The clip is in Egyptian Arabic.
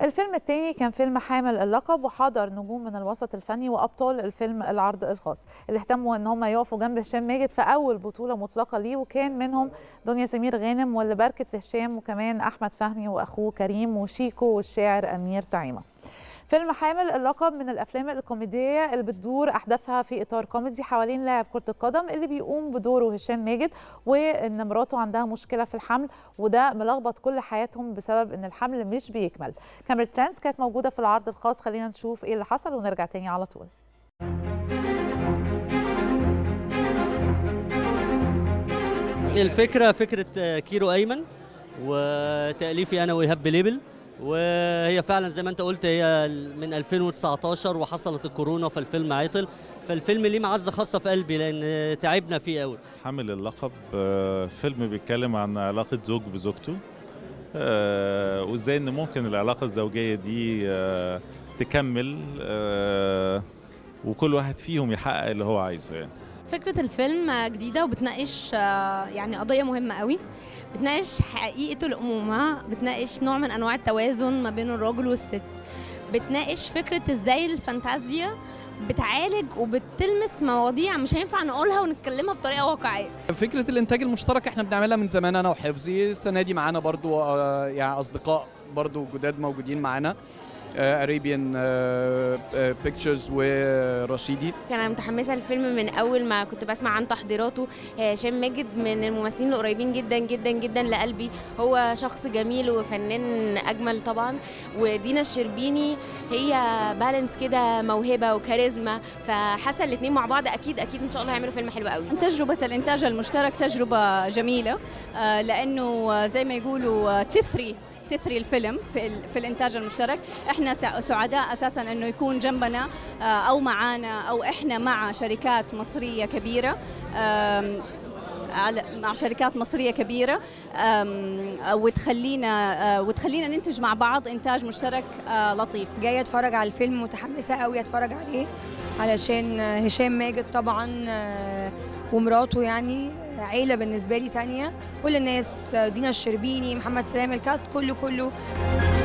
الفيلم الثاني كان فيلم حامل اللقب وحضر نجوم من الوسط الفني وابطال الفيلم العرض الخاص اللي اهتموا ان هم يقفوا جنب هشام ماجد في اول بطوله مطلقه ليه وكان منهم دنيا سمير غانم واللي باركت هشام وكمان احمد فهمي واخوه كريم وشيكو والشاعر امير تعيمه فيلم حامل اللقب من الافلام الكوميديه اللي بتدور احداثها في اطار كوميدي حوالين لاعب كره القدم اللي بيقوم بدوره هشام ماجد وان مراته عندها مشكله في الحمل وده ملخبط كل حياتهم بسبب ان الحمل مش بيكمل كاميرا ترانس كانت موجوده في العرض الخاص خلينا نشوف ايه اللي حصل ونرجع تاني على طول الفكره فكره كيرو ايمن وتاليفي انا وايهاب بليبل وهي فعلا زي ما انت قلت هي من 2019 وحصلت الكورونا فالفيلم عطل فالفيلم ليه معزه خاصه في قلبي لان تعبنا فيه قوي حامل اللقب فيلم بيتكلم عن علاقه زوج بزوجته وازاي ان ممكن العلاقه الزوجيه دي تكمل وكل واحد فيهم يحقق اللي هو عايزه يعني فكرة الفيلم جديدة وبتناقش يعني قضية مهمة قوي بتناقش حقيقة الأمومة بتناقش نوع من أنواع التوازن ما بين الراجل والست بتناقش فكرة ازاي الفانتازيا بتعالج وبتلمس مواضيع مش هينفع نقولها ونتكلمها بطريقه واقعيه فكره الانتاج المشترك احنا بنعملها من زمان انا وحفظي السنه دي معانا برضو يعني اصدقاء برضو جداد موجودين معانا اريبيان بيكتشرز ورشيدي انا متحمسه للفيلم من اول ما كنت بسمع عن تحضيراته هشام ماجد من الممثلين القريبين جدا جدا جدا لقلبي هو شخص جميل وفنان اجمل طبعا ودينا الشربيني هي بالانس كده موهبه وكاريزما فحاسه الاثنين مع بعض اكيد اكيد ان شاء الله هيعملوا فيلم حلو قوي تجربه الانتاج المشترك تجربه جميله لانه زي ما يقولوا تثري تثري الفيلم في, في الانتاج المشترك احنا سعداء اساسا انه يكون جنبنا او معانا او احنا مع شركات مصريه كبيره مع شركات مصريه كبيره وتخلينا وتخلينا ننتج مع بعض انتاج مشترك لطيف جايه اتفرج على الفيلم متحمسه قوي اتفرج عليه علشان هشام ماجد طبعا ومراته يعني عيلة بالنسبة لي تانية كل الناس دينا الشربيني محمد سلام الكاست كله كله